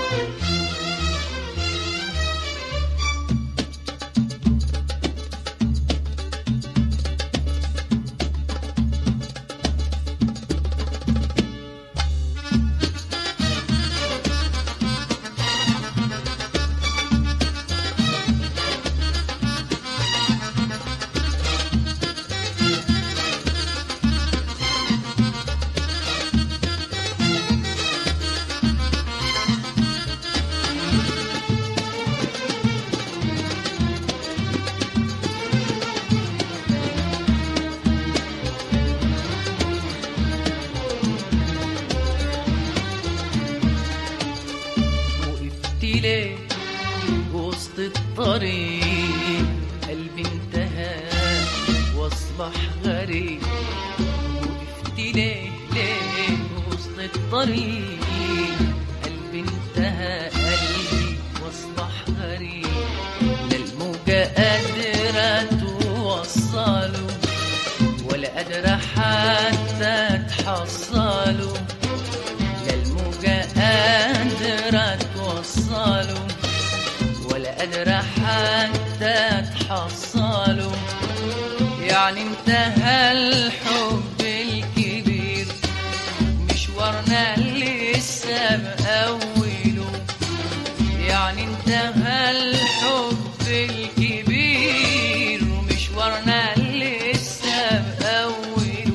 وقفت ليه وسط الطريق قلبي انتهى واصبح غريب وقفت ليه ليه وسط الطريق قلبي انتهى قلبي واصبح غريب لا الموجة قادرة توصله ولا قادرة حتى تحصله لا الموجة قادرة توصله ولا قادرة حتى تحصله يعني انتهى الحب الكبير مشوارنا لسه بأوله يعني انتهى الحب الكبير ومشوارنا لسه بأوله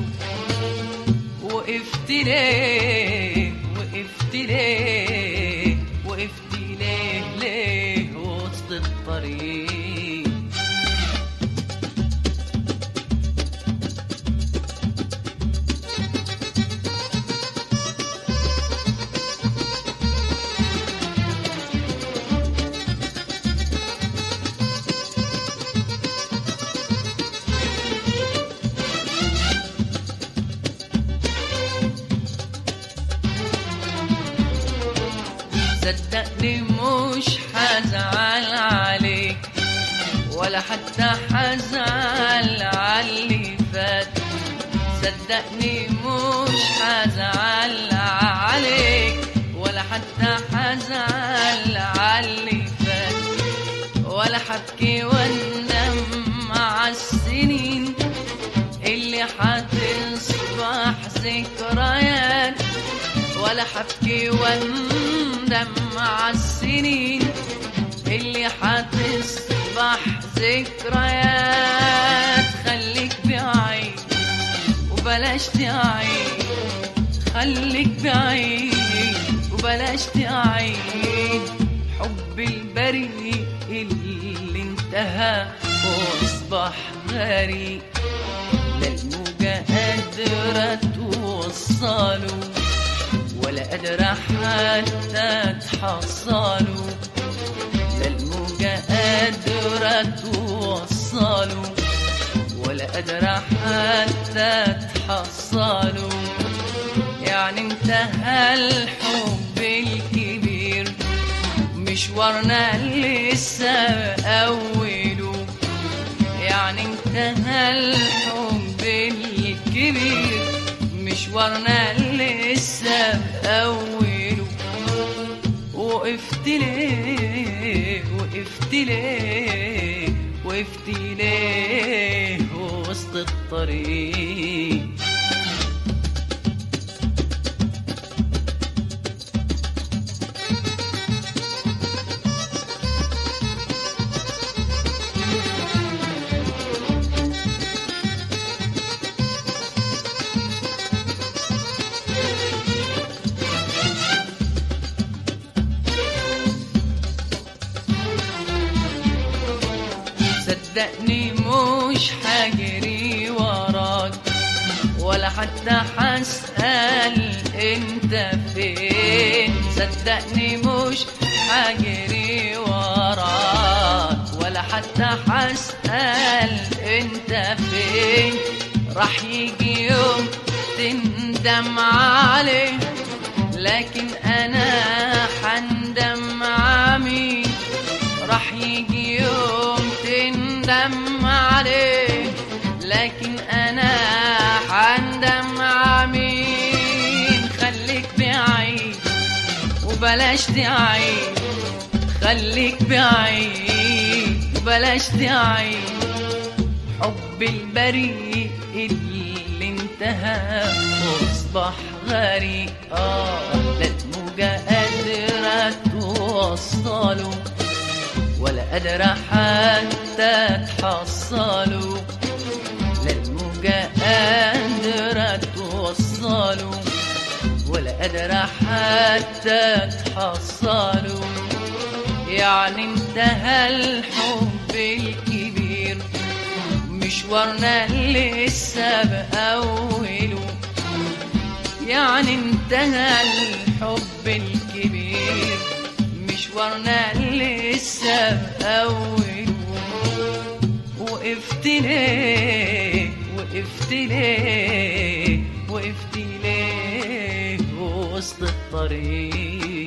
وقفت ليه وقفت ليه وقفت ليه ليه وسط الطريق صدقني مش حزعل عليك ولا حتى حزعل علي فات صدقني مش حزعل عليك ولا حتى حزعل علي فات ولا حبكي واندم مع السنين اللي حتصبح ذكريات ولا حبكي واندم مع السنين اللي حتصبح ذكريات خليك بعيد وبلاش تعيد خليك بعيد وبلاش تعيد حب البريء اللي انتهى واصبح غريب لا الموجة قادرة توصله ولا قادرة حتى تحصله لا الموجة قادرة توصله ولا قادرة حتى تحصله يعني انتهى الحب الكبير مشوارنا لسه أوله يعني انتهى الحب الكبير مشوارنا لسه أوله وقفت ليه وقفت ليه وقفت ليه وسط الطريق صدقني مش حجري وراك ولا حتى حسأل انت فين صدقني مش حجري وراك ولا حتى حسأل انت فين راح يجي يوم تندم عليه لكن انا حندم عمي راح يجي يوم تندم عليه لكن انا حندم عمين خليك بعيد وبلاش تعيد خليك بعيد بلاش تعيد حب البريء اللي انتهى واصبح غريق اه لا الموجة قادرة توصله ولا قادرة حتى تحصله لا الموجة قادرة توصله ولا قادرة حتى تحصله يعني انتهى الحب الكبير مشوارنا لسه بأوله يعني انتهى الحب الكبير مشوارنا لسه بأوله وقفت ليه وقفت ليه وقفت ليه وسط الطريق